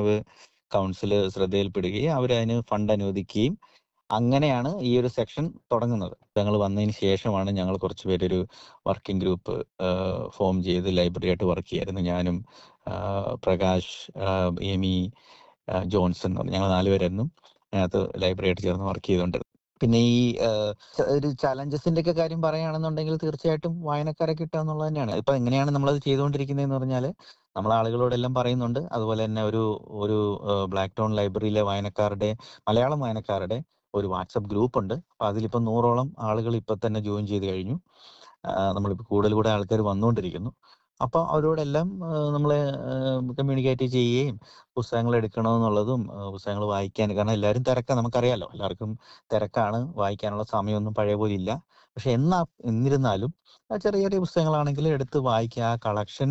വർധനവ് കൗൺസില് ശ്രദ്ധയിൽപ്പെടുകയും അവരതിന് ഫണ്ട് അനുവദിക്കുകയും അങ്ങനെയാണ് ഈ ഒരു സെക്ഷൻ തുടങ്ങുന്നത് ഞങ്ങൾ വന്നതിന് ശേഷമാണ് ഞങ്ങൾ കുറച്ച് പേരൊരു വർക്കിംഗ് ഗ്രൂപ്പ് ഫോം ചെയ്ത് ലൈബ്രറി ആയിട്ട് വർക്ക് ചെയ്യായിരുന്നു ഞാനും ആ, പ്രകാശ് ആ, എമി ആ, ജോൺസൺ എന്ന് പറഞ്ഞ് ഞങ്ങൾ നാലുപേരായിരുന്നു അതിനകത്ത് ലൈബ്രറി ആയിട്ട് ചേർന്ന് വർക്ക് ചെയ്തുകൊണ്ടിരുന്നത് പിന്നെ ഈ ആ, ച- ഒരു ചലഞ്ചസിന്റെ ഒക്കെ കാര്യം പറയുകയാണെന്നുണ്ടെങ്കിൽ തീർച്ചയായിട്ടും വായനക്കാരെ കിട്ടുക എന്നുള്ളത് തന്നെയാണ് ഇപ്പൊ എങ്ങനെയാണ് നമ്മളത് ചെയ്തുകൊണ്ടിരിക്കുന്നതെന്ന് പറഞ്ഞാൽ നമ്മൾ ആളുകളോടെല്ലാം പറയുന്നുണ്ട് അതുപോലെ തന്നെ ഒരു ഒരു ബ്ലാക്ക് ടൗൺ ലൈബ്രറിയിലെ വായനക്കാരുടെ മലയാളം വായനക്കാരുടെ ഒരു വാട്സപ്പ് ഗ്രൂപ്പ് ഉണ്ട് അപ്പൊ അതിലിപ്പോ നൂറോളം ആളുകൾ ഇപ്പൊ തന്നെ ജോയിൻ ചെയ്ത് കഴിഞ്ഞു ആ, നമ്മളിപ്പോ കൂടുതൽ കൂടെ ആൾക്കാർ വന്നുകൊണ്ടിരിക്കുന്നു അപ്പൊ അവരോടെല്ലാം നമ്മൾ കമ്മ്യൂണിക്കേറ്റ് ചെയ്യുകയും പുസ്തകങ്ങൾ എടുക്കണമെന്നുള്ളതും ആ, പുസ്തകങ്ങൾ വായിക്കാൻ കാരണം എല്ലാവരും തിരക്കാണ് നമുക്കറിയാലോ എല്ലാവർക്കും തിരക്കാണ് വായിക്കാനുള്ള സമയമൊന്നും പഴയ പോലെ ഇല്ല പക്ഷെ എന്നാ എന്നിരുന്നാലും ആ ചെറിയ ചെറിയ പുസ്തകങ്ങളാണെങ്കിൽ എടുത്ത് വായിക്കുക ആ കളക്ഷൻ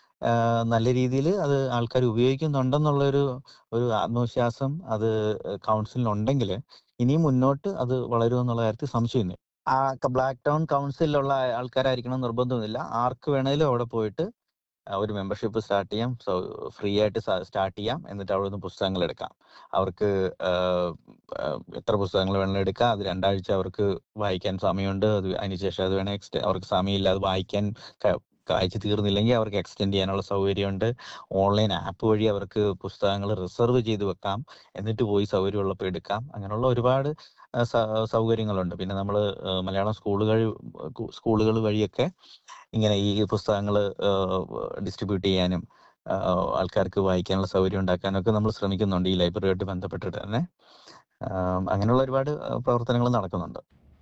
നല്ല രീതിയിൽ അത് ആൾക്കാർ ഉപയോഗിക്കുന്നുണ്ടെന്നുള്ള ഒരു ഒരു ആത്മവിശ്വാസം അത് കൗൺസിലിനുണ്ടെങ്കിൽ ഇനിയും മുന്നോട്ട് അത് വളരുമെന്നുള്ള കാര്യത്തിൽ സംശയമില്ല ആ ബ്ലാക്ക് ടൗൺ കൗൺസിലുള്ള ആൾക്കാരായിരിക്കണം നിർബന്ധമൊന്നുമില്ല ആർക്ക് വേണേലും അവിടെ പോയിട്ട് ആ, ഒരു മെമ്പർഷിപ്പ് സ്റ്റാർട്ട് ചെയ്യാം ഫ്രീ ആയിട്ട് സ്റ്റാർട്ട് ചെയ്യാം എന്നിട്ട് അവിടെ നിന്ന് പുസ്തകങ്ങൾ എടുക്കാം അവർക്ക് ആ, ആ, എത്ര പുസ്തകങ്ങൾ വേണമെങ്കിലും എടുക്കാം അത് രണ്ടാഴ്ച അവർക്ക് വായിക്കാൻ സമയമുണ്ട് അത് അതിനുശേഷം അത് വേണേൽ എക്സ്റ്റെ അവർക്ക് സമയമില്ല അത് വായിക്കാൻ ക- വായിച്ച് തീർന്നില്ലെങ്കിൽ അവർക്ക് എക്സ്റ്റെൻഡ് ചെയ്യാനുള്ള സൗകര്യമുണ്ട് ഓൺലൈൻ ആപ്പ് വഴി അവർക്ക് പുസ്തകങ്ങൾ റിസർവ് ചെയ്ത് വെക്കാം എന്നിട്ട് പോയി സൗകര്യമുള്ളപ്പോൾ എടുക്കാം അങ്ങനെയുള്ള ഒരുപാട് ആ, സ- സൗകര്യങ്ങളുണ്ട് പിന്നെ നമ്മൾ മലയാളം സ്കൂളുകൾ സ്കൂളുകൾ വഴിയൊക്കെ ഇങ്ങനെ ഈ പുസ്തകങ്ങൾ ഡിസ്ട്രിബ്യൂട്ട് ചെയ്യാനും ആ, ആൾക്കാർക്ക് വായിക്കാനുള്ള സൗകര്യം ഉണ്ടാക്കാനും ഒക്കെ നമ്മൾ ശ്രമിക്കുന്നുണ്ട് ഈ ലൈബ്രറിയായിട്ട് ബന്ധപ്പെട്ടിട്ട് തന്നെ ആ, അങ്ങനെയുള്ള ഒരുപാട് പ്രവർത്തനങ്ങൾ നടക്കുന്നുണ്ട്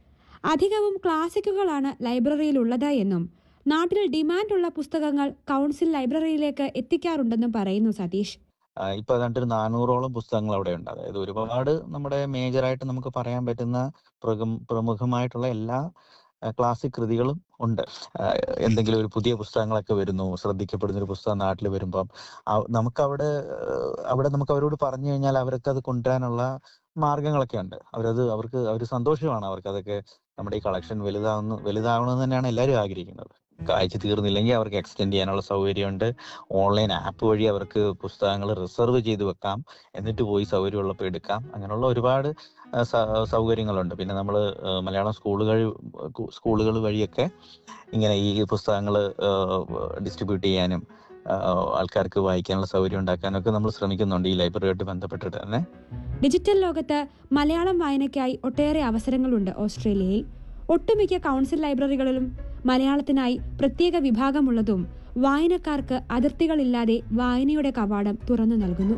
അധികവും ക്ലാസിക്കുകളാണ് ലൈബ്രറിയിലുള്ളത് എന്നും നാട്ടിൽ ഡിമാൻഡുള്ള പുസ്തകങ്ങൾ കൗൺസിൽ ലൈബ്രറിയിലേക്ക് എത്തിക്കാറുണ്ടെന്നും പറയുന്നു സതീഷ് ആ, ഇപ്പൊ ഏതാണ്ട് ഒരു നാനൂറോളം പുസ്തകങ്ങൾ അവിടെ ഉണ്ട് അതായത് ഒരുപാട് നമ്മുടെ മേജറായിട്ട് നമുക്ക് പറയാൻ പറ്റുന്ന പ്രഗം- പ്രമുഖമായിട്ടുള്ള എല്ലാ ക്ലാസിക് കൃതികളും ഉണ്ട് ആ, എന്തെങ്കിലും ഒരു പുതിയ പുസ്തകങ്ങളൊക്കെ വരുന്നു ശ്രദ്ധിക്കപ്പെടുന്ന ഒരു പുസ്തകം നാട്ടിൽ വരുമ്പം ആ- നമുക്കവിടെ ആ, അവിടെ നമുക്ക് അവരോട് പറഞ്ഞു കഴിഞ്ഞാൽ അവർക്ക് അത് കൊണ്ടുവരാനുള്ള മാർഗങ്ങളൊക്കെ ഉണ്ട് അവരത് അവർക്ക് അവർ സന്തോഷമാണ് അവർക്ക് അതൊക്കെ നമ്മുടെ ഈ കളക്ഷൻ വലുതാവുന്നു വലുതാവണമെന്ന് തന്നെയാണ് എല്ലാവരും ആഗ്രഹിക്കുന്നത് വായിച്ച് തീർന്നില്ലെങ്കിൽ അവർക്ക് എക്സ്റ്റെൻഡ് ചെയ്യാനുള്ള സൗകര്യമുണ്ട് ഓൺലൈൻ ആപ്പ് വഴി അവർക്ക് പുസ്തകങ്ങൾ റിസർവ് ചെയ്ത് വെക്കാം എന്നിട്ട് പോയി സൗകര്യമുള്ളപ്പോൾ എടുക്കാം അങ്ങനെയുള്ള ഒരുപാട് ആ, സ- സൗകര്യങ്ങളുണ്ട് പിന്നെ നമ്മൾ മലയാളം സ്കൂളുകൾ സ്കൂളുകൾ വഴിയൊക്കെ ഇങ്ങനെ ഈ പുസ്തകങ്ങൾ ഡിസ്ട്രിബ്യൂട്ട് ചെയ്യാനും ആ, ആൾക്കാർക്ക് വായിക്കാനുള്ള സൗകര്യം ഉണ്ടാക്കാനും ഒക്കെ നമ്മൾ ശ്രമിക്കുന്നുണ്ട് ഈ ലൈബ്രറിയായിട്ട് ബന്ധപ്പെട്ടിട്ട് തന്നെ ഡിജിറ്റൽ ലോകത്ത് മലയാളം വായനയ്ക്കായി ഒട്ടേറെ അവസരങ്ങളുണ്ട് ഓസ്ട്രേലിയയിൽ ഒട്ടുമിക്ക കൗൺസിൽ ലൈബ്രറികളിലും മലയാളത്തിനായി പ്രത്യേക വിഭാഗമുള്ളതും വായനക്കാർക്ക് അതിർത്തികളില്ലാതെ വായനയുടെ കവാടം തുറന്നു നൽകുന്നു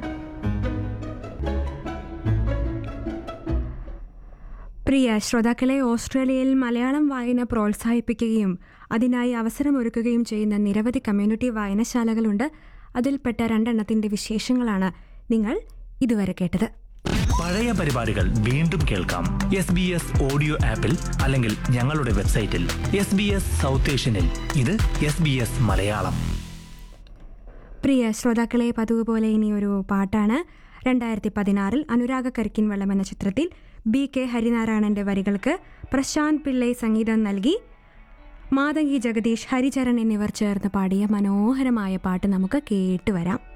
പ്രിയ ശ്രോതാക്കളെ ഓസ്ട്രേലിയയിൽ മലയാളം വായന പ്രോത്സാഹിപ്പിക്കുകയും അതിനായി അവസരമൊരുക്കുകയും ചെയ്യുന്ന നിരവധി കമ്മ്യൂണിറ്റി വായനശാലകളുണ്ട് അതിൽപ്പെട്ട രണ്ടെണ്ണത്തിന്റെ വിശേഷങ്ങളാണ് നിങ്ങൾ ഇതുവരെ കേട്ടത് പഴയ പരിപാടികൾ വീണ്ടും കേൾക്കാം എസ് ബി എസ് ഓഡിയോ ആപ്പിൽ അല്ലെങ്കിൽ ഞങ്ങളുടെ വെബ്സൈറ്റിൽ എസ് ബി എസ് സൗത്ത് ഏഷ്യനിൽ ഇത് എസ് ബി എസ് മലയാളം പ്രിയ ശ്രോതാക്കളെ പതിവ് പോലെ ഇനി ഒരു പാട്ടാണ് രണ്ടായിരത്തി പതിനാറിൽ അനുരാഗ കരിക്കിൻ വെള്ളം എന്ന ചിത്രത്തിൽ ബി കെ ഹരിനാരായണന്റെ വരികൾക്ക് പ്രശാന്ത് പിള്ളൈ സംഗീതം നൽകി മാതങ്കി ജഗദീഷ് ഹരിചരൺ എന്നിവർ ചേർന്ന് പാടിയ മനോഹരമായ പാട്ട് നമുക്ക് കേട്ടുവരാം